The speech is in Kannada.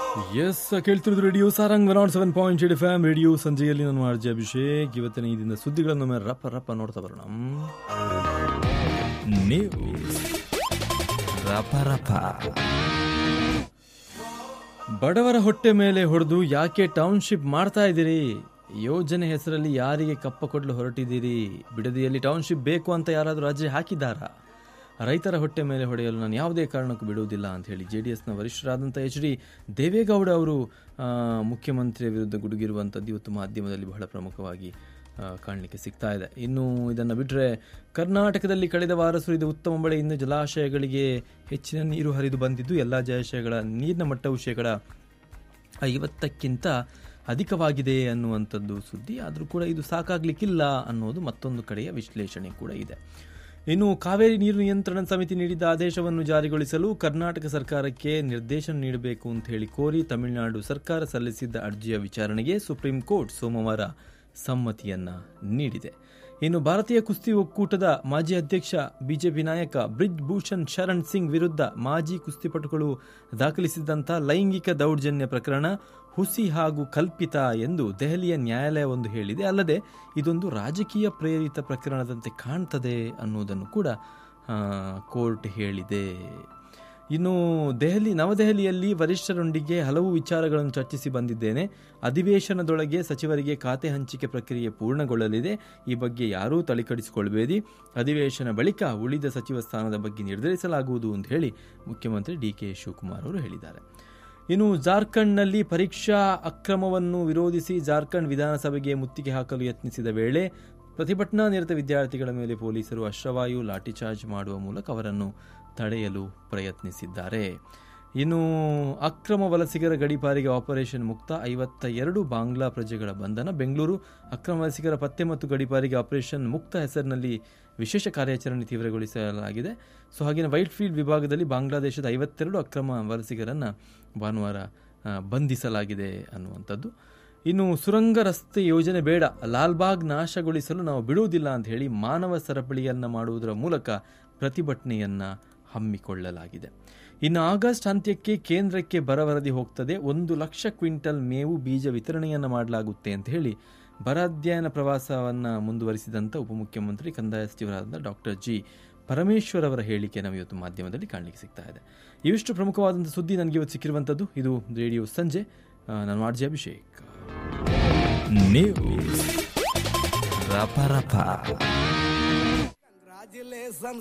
ಎಸ್ ಕೇಳ್ತಿರೋದು radio Sarang nought seven point eight F M radio ಸಂಜೆಯಲ್ಲಿ ನಾನು ಆರ್ಜಿ ಅಭಿಷೇಕ್ ಇವತ್ತಿನ ಈ ದಿನದ ಸುದ್ದಿಗಳನ್ನು ಒಮ್ಮೆ ರಪ್ಪ ರಪ್ಪ ನೋಡ್ತಾ ಬರೋಣ ನ್ಯೂಸ್ ರಪ ರಪ ಬಡವರ ಹೊಟ್ಟೆ ಮೇಲೆ ಹೊಡೆದು ಯಾಕೆ ಟೌನ್ಶಿಪ್ ಮಾಡ್ತಾ ಇದ್ದೀರಿ ಯೋಜನೆ ಹೆಸರಲ್ಲಿ ಯಾರಿಗೆ ಕಪ್ಪ ಕೊಡಲು ಹೊರಟಿದ್ದೀರಿ ಬಿಡದಿಯಲ್ಲಿ ಟೌನ್ಶಿಪ್ ಬೇಕು ಅಂತ ಯಾರಾದರೂ ಅರ್ಜಿ ಹಾಕಿದ್ದಾರಾ ರೈತರ ಹೊಟ್ಟೆ ಮೇಲೆ ಹೊಡೆಯಲು ನಾನು ಯಾವುದೇ ಕಾರಣಕ್ಕೂ ಬಿಡುವುದಿಲ್ಲ ಅಂತ ಹೇಳಿ ಜೆ ಡಿ ಎಸ್ನ ವರಿಷ್ಠರಾದಂಥ ಎಚ್ ಡಿ ದೇವೇಗೌಡ ಅವರು ಆ, ಮುಖ್ಯಮಂತ್ರಿಯ ವಿರುದ್ಧ ಗುಡುಗಿರುವಂಥದ್ದು ಇವತ್ತು ಮಾಧ್ಯಮದಲ್ಲಿ ಬಹಳ ಪ್ರಮುಖವಾಗಿ ಆ, ಕಾಣಲಿಕ್ಕೆ ಸಿಗ್ತಾ ಇದೆ ಇನ್ನು ಇದನ್ನು ಬಿಟ್ಟರೆ ಕರ್ನಾಟಕದಲ್ಲಿ ಕಳೆದ ವಾರ ಸುರಿದ ಉತ್ತಮ ಮಳೆಯಿಂದ ಜಲಾಶಯಗಳಿಗೆ ಹೆಚ್ಚಿನ ನೀರು ಹರಿದು ಬಂದಿದ್ದು ಎಲ್ಲ ಜಲಾಶಯಗಳ ನೀರಿನ ಮಟ್ಟವು ಶೇಕಡ ಐವತ್ತಕ್ಕಿಂತ ಅಧಿಕವಾಗಿದೆ ಅನ್ನುವಂಥದ್ದು ಸುದ್ದಿ ಆದರೂ ಕೂಡ ಇದು ಸಾಕಾಗಲಿಕ್ಕಿಲ್ಲ ಅನ್ನೋದು ಮತ್ತೊಂದು ಕಡೆಯ ವಿಶ್ಲೇಷಣೆ ಕೂಡ ಇದೆ ಇನ್ನು ಕಾವೇರಿ ನೀರು ನಿಯಂತ್ರಣ ಸಮಿತಿ ನೀಡಿದ್ದ ಆದೇಶವನ್ನು ಜಾರಿಗೊಳಿಸಲು ಕರ್ನಾಟಕ ಸರ್ಕಾರಕ್ಕೆ ನಿರ್ದೇಶನ ನೀಡಬೇಕು ಅಂತ ಹೇಳಿ ಕೋರಿ ತಮಿಳುನಾಡು ಸರ್ಕಾರ ಸಲ್ಲಿಸಿದ್ದ ಅರ್ಜಿಯ ವಿಚಾರಣೆಗೆ ಸುಪ್ರೀಂ ಕೋರ್ಟ್ ಸೋಮವಾರ ಸಮ್ಮತಿಯನ್ನ ನೀಡಿದೆ ಇನ್ನು ಭಾರತೀಯ ಕುಸ್ತಿ ಒಕ್ಕೂಟದ ಮಾಜಿ ಅಧ್ಯಕ್ಷ ಬಿಜೆಪಿ ನಾಯಕ ಬ್ರಿಜ್ ಭೂಷಣ್ ಶರಣ್ ಸಿಂಗ್ ವಿರುದ್ಧ ಮಾಜಿ ಕುಸ್ತಿಪಟುಗಳು ದಾಖಲಿಸಿದಂಥ ಲೈಂಗಿಕ ದೌರ್ಜನ್ಯ ಪ್ರಕರಣ ಹುಸಿ ಹಾಗೂ ಕಲ್ಪಿತ ಎಂದು ದೆಹಲಿಯ ನ್ಯಾಯಾಲಯವೊಂದು ಹೇಳಿದೆ ಅಲ್ಲದೆ ಇದೊಂದು ರಾಜಕೀಯ ಪ್ರೇರಿತ ಪ್ರಕರಣದಂತೆ ಕಾಣ್ತದೆ ಅನ್ನುವುದನ್ನು ಕೂಡ ಆ, ಕೋರ್ಟ್ ಹೇಳಿದೆ ಇನ್ನು ದೆಹಲಿ ನವದೆಹಲಿಯಲ್ಲಿ ವರಿಷ್ಠರೊಂದಿಗೆ ಹಲವು ವಿಚಾರಗಳನ್ನು ಚರ್ಚಿಸಿ ಬಂದಿದ್ದೇನೆ ಅಧಿವೇಶನದೊಳಗೆ ಸಚಿವರಿಗೆ ಖಾತೆ ಹಂಚಿಕೆ ಪ್ರಕ್ರಿಯೆ ಪೂರ್ಣಗೊಳ್ಳಲಿದೆ ಈ ಬಗ್ಗೆ ಯಾರೂ ತಲೆಕೆಡಿಸಿಕೊಳ್ಳಬೇಡಿ ಅಧಿವೇಶನ ಬಳಿಕ ಉಳಿದ ಸಚಿವ ಸ್ಥಾನದ ಬಗ್ಗೆ ನಿರ್ಧರಿಸಲಾಗುವುದು ಅಂತ ಹೇಳಿ ಮುಖ್ಯಮಂತ್ರಿ ಡಿ ಕೆ ಶಿವಕುಮಾರ್ ಅವರು ಹೇಳಿದ್ದಾರೆ ಇನ್ನು ಜಾರ್ಖಂಡ್ನಲ್ಲಿ ಪರೀಕ್ಷಾ ಅಕ್ರಮವನ್ನು ವಿರೋಧಿಸಿ ಜಾರ್ಖಂಡ್ ವಿಧಾನಸಭೆಗೆ ಮುತ್ತಿಗೆ ಹಾಕಲು ಯತ್ನಿಸಿದ ವೇಳೆ ಪ್ರತಿಭಟನಾ ನಿರತ ವಿದ್ಯಾರ್ಥಿಗಳ ಮೇಲೆ ಪೊಲೀಸರು ಅಶ್ವವಾಯು ಲಾಠಿಚಾರ್ಜ್ ಮಾಡುವ ಮೂಲಕ ಅವರನ್ನು ತಡೆಯಲು ಪ್ರಯತ್ನಿಸಿದ್ದಾರೆ ಇನ್ನು ಅಕ್ರಮ ವಲಸಿಗರ ಗಡಿಪಾರಿಗೆ ಆಪರೇಷನ್ ಮುಕ್ತ ಐವತ್ತ ಎರಡು ಬಾಂಗ್ಲಾ ಪ್ರಜೆಗಳ ಬಂಧನ ಬೆಂಗಳೂರು ಅಕ್ರಮ ವಲಸಿಗರ ಪತ್ತೆ ಮತ್ತು ಗಡಿಪಾರಿಗೆ ಆಪರೇಷನ್ ಮುಕ್ತ ಹೆಸರಿನಲ್ಲಿ ವಿಶೇಷ ಕಾರ್ಯಾಚರಣೆ ತೀವ್ರಗೊಳಿಸಲಾಗಿದೆ ಸೊ ಹಾಗೆಯೇ ವೈಟ್ ಫೀಲ್ಡ್ ವಿಭಾಗದಲ್ಲಿ ಬಾಂಗ್ಲಾದೇಶದ ಐವತ್ತೆರಡು ಅಕ್ರಮ ವಲಸಿಗರನ್ನು ಭಾನುವಾರ ಆ, ಬಂಧಿಸಲಾಗಿದೆ ಅನ್ನುವಂಥದ್ದು ಇನ್ನು ಸುರಂಗ ರಸ್ತೆ ಯೋಜನೆ ಬೇಡ ಲಾಲ್ಬಾಗ್ ನಾಶಗೊಳಿಸಲು ನಾವು ಬಿಡುವುದಿಲ್ಲ ಅಂತ ಹೇಳಿ ಮಾನವ ಸರಪಳಿಯನ್ನ ಮಾಡುವುದರ ಮೂಲಕ ಪ್ರತಿಭಟನೆಯನ್ನ ಹಮ್ಮಿಕೊಳ್ಳಲಾಗಿದೆ ಇನ್ನು ಆಗಸ್ಟ್ ಅಂತ್ಯಕ್ಕೆ ಕೇಂದ್ರಕ್ಕೆ ಬರ ವರದಿ ಹೋಗ್ತದೆ ಒಂದು ಲಕ್ಷ ಕ್ವಿಂಟಲ್ ಮೇವು ಬೀಜ ವಿತರಣೆಯನ್ನ ಮಾಡಲಾಗುತ್ತೆ ಅಂತ ಹೇಳಿ ಬರ ಅಧ್ಯಯನ ಪ್ರವಾಸವನ್ನ ಮುಂದುವರಿಸಿದಂಥ ಉಪಮುಖ್ಯಮಂತ್ರಿ ಕಂದಾಯ ಸಚಿವರಾದ ಡಾಕ್ಟರ್ ಜಿ ಪರಮೇಶ್ವರ್ ಅವರ ಹೇಳಿಕೆ ನಾವು ಇವತ್ತು ಮಾಧ್ಯಮದಲ್ಲಿ ಕಾಣಲಿಕ್ಕೆ ಸಿಗ್ತಾ ಇದೆ ಇವಿಷ್ಟು ಪ್ರಮುಖವಾದಂಥ ಸುದ್ದಿ ನನಗೆ ಇವತ್ತು ಸಿಕ್ಕಿರುವಂಥದ್ದು ಇದು ರೇಡಿಯೋ ಸಂಜೆ ಆ, ನಾನು ಆರ್ ಜೆ ಅಭಿಷೇಕ್ ನ್ಯೂಸ್ ರಪ ರಪ Congratulations